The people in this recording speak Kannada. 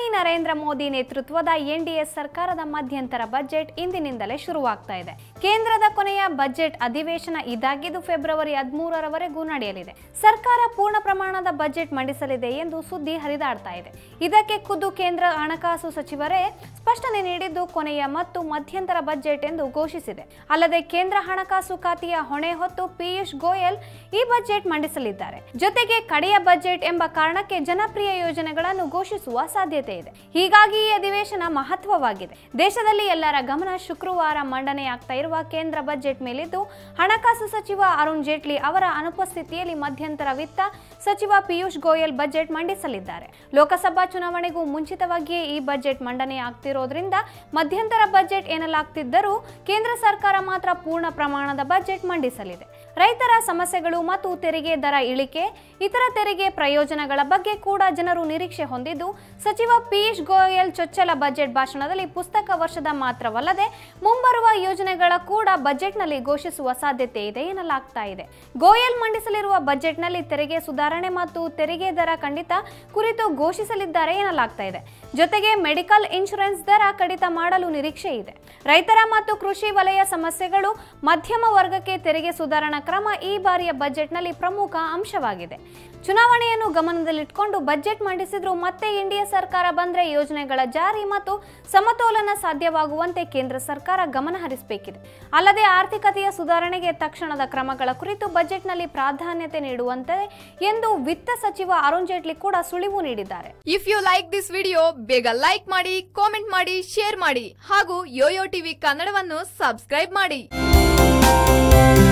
ಪ್ರಧಾನಿ ನರೇಂದ್ರ ಮೋದಿ ನೇತೃತ್ವದ ಎನ್ಡಿಎ ಸರ್ಕಾರದ ಮಧ್ಯಂತರ ಬಜೆಟ್ ಇಂದಿನಿಂದಲೇ ಶುರುವಾಗ್ತಾ ಇದೆ ಕೇಂದ್ರದ ಕೊನೆಯ ಬಜೆಟ್ ಅಧಿವೇಶನ ಇದಾಗಿದ್ದು ಫೆಬ್ರವರಿ ಹದಿಮೂರರವರೆಗೂ ನಡೆಯಲಿದೆ ಸರ್ಕಾರ ಪೂರ್ಣ ಪ್ರಮಾಣದ ಬಜೆಟ್ ಮಂಡಿಸಲಿದೆ ಎಂದು ಸುದ್ದಿ ಹರಿದಾಡ್ತಾ ಇದೆ ಇದಕ್ಕೆ ಖುದ್ದು ಕೇಂದ್ರ ಹಣಕಾಸು ಸಚಿವರೇ ಸ್ಪಷ್ಟನೆ ನೀಡಿದ್ದು ಕೊನೆಯ ಮತ್ತು ಮಧ್ಯಂತರ ಬಜೆಟ್ ಎಂದು ಘೋಷಿಸಿದೆ ಅಲ್ಲದೆ ಕೇಂದ್ರ ಹಣಕಾಸು ಖಾತೆಯ ಹೊಣೆ ಹೊತ್ತು ಪಿಯೂಷ್ ಗೋಯಲ್ ಈ ಬಜೆಟ್ ಮಂಡಿಸಲಿದ್ದಾರೆ ಜೊತೆಗೆ ಕಡೆಯ ಬಜೆಟ್ ಎಂಬ ಕಾರಣಕ್ಕೆ ಜನಪ್ರಿಯ ಯೋಜನೆಗಳನ್ನು ಘೋಷಿಸುವ ಸಾಧ್ಯತೆ ಇದೆ ಹೀಗಾಗಿ ಈ ಅಧಿವೇಶನ ಮಹತ್ವವಾಗಿದೆ ದೇಶದಲ್ಲಿ ಎಲ್ಲರ ಗಮನ ಶುಕ್ರವಾರ ಮಂಡನೆಯಾಗ್ತಾ ಇರುವ ಕೇಂದ್ರ ಬಜೆಟ್ ಮೇಲಿದ್ದು ಹಣಕಾಸು ಸಚಿವ ಅರುಣ್ ಜೇಟ್ಲಿ ಅವರ ಅನುಪಸ್ಥಿತಿಯಲ್ಲಿ ಮಧ್ಯಂತರ ವಿತ್ತ ಸಚಿವ ಪಿಯೂಷ್ ಗೋಯಲ್ ಬಜೆಟ್ ಮಂಡಿಸಲಿದ್ದಾರೆ ಲೋಕಸಭಾ ಚುನಾವಣೆಗೂ ಮುಂಚಿತವಾಗಿಯೇ ಈ ಬಜೆಟ್ ಮಂಡನೆಯಾಗ್ತಿರೋದ್ರಿಂದ ಮಧ್ಯಂತರ ಬಜೆಟ್ ಎನ್ನಲಾಗ್ತಿದ್ದರೂ ಕೇಂದ್ರ ಸರ್ಕಾರ ಮಾತ್ರ ಪೂರ್ಣ ಪ್ರಮಾಣದ ಬಜೆಟ್ ಮಂಡಿಸಲಿದೆ ರೈತರ ಸಮಸ್ಯೆಗಳು ಮತ್ತು ತೆರಿಗೆ ದರ ಇಳಿಕೆ ಇತರ ತೆರಿಗೆ ಪ್ರಯೋಜನಗಳ ಬಗ್ಗೆ ಕೂಡ ಜನರು ನಿರೀಕ್ಷೆ ಹೊಂದಿದ್ದು ಸಚಿವ ಪಿಯೂಷ್ ಗೋಯಲ್ ಚೊಚ್ಚಲ ಬಜೆಟ್ ಭಾಷಣದಲ್ಲಿ ಪುಸ್ತಕ ವರ್ಷದ ಮಾತ್ರವಲ್ಲದೆ ಮುಂಬರುವ ಯೋಜನೆಗಳ ಕೂಡ ಬಜೆಟ್ನಲ್ಲಿ ಘೋಷಿಸುವ ಸಾಧ್ಯತೆ ಇದೆ ಎನ್ನಲಾಗ್ತಾ ಇದೆ ಗೋಯಲ್ ಮಂಡಿಸಲಿರುವ ಬಜೆಟ್ನಲ್ಲಿ ತೆರಿಗೆ ಸುಧಾರಣೆ ಮತ್ತು ತೆರಿಗೆ ದರ ಖಂಡಿತ ಕುರಿತು ಘೋಷಿಸಲಿದ್ದಾರೆ ಎನ್ನಲಾಗ್ತಾ ಇದೆ ಜೊತೆಗೆ ಮೆಡಿಕಲ್ ಇನ್ಶೂರೆನ್ಸ್ ದರ ಕಡಿತ ಮಾಡಲು ನಿರೀಕ್ಷೆ ಇದೆ ರೈತರ ಮತ್ತು ಕೃಷಿ ವಲಯ ಸಮಸ್ಯೆಗಳು ಮಧ್ಯಮ ವರ್ಗಕ್ಕೆ ತೆರಿಗೆ ಸುಧಾರಣಾ ಕ್ರಮ ಈ ಬಾರಿಯ ಬಜೆಟ್ನಲ್ಲಿ ಪ್ರಮುಖ ಅಂಶವಾಗಿದೆ ಚುನಾವಣೆಯನ್ನು ಗಮನದಲ್ಲಿಟ್ಕೊಂಡು ಬಜೆಟ್ ಮಂಡಿಸಿದ್ರು ಮತ್ತೆ ಇಂಡಿಯಾ ಸರ್ಕಾರ ಬಂದ್ರೆ ಯೋಜನೆಗಳ ಜಾರಿ ಮತ್ತು ಸಮತೋಲನ ಸಾಧ್ಯವಾಗುವಂತೆ ಕೇಂದ್ರ ಸರ್ಕಾರ ಗಮನ ಹರಿಸಬೇಕಿದೆ ಅಲ್ಲದೆ ಆರ್ಥಿಕತೆಯ ಸುಧಾರಣೆಗೆ ತಕ್ಷಣದ ಕ್ರಮಗಳ ಕುರಿತು ಬಜೆಟ್ನಲ್ಲಿ ಪ್ರಾಧಾನ್ಯತೆ ನೀಡುವಂತೆ ಎಂದು ವಿತ್ತ ಸಚಿವ ಅರುಣ್ ಜೇಟ್ಲಿ ಕೂಡ ಸುಳಿವು ನೀಡಿದ್ದಾರೆ if you like this video ಬೇಗ ಲೈಕ್ ಮಾಡಿ ಕಾಮೆಂಟ್ ಮಾಡಿ ಶೇರ್ ಮಾಡಿ ಹಾಗೂ ಯೋಯೋ ಟಿವಿ ಕನ್ನಡವನ್ನು ಸಬ್ಸ್ಕ್ರೈಬ್ ಮಾಡಿ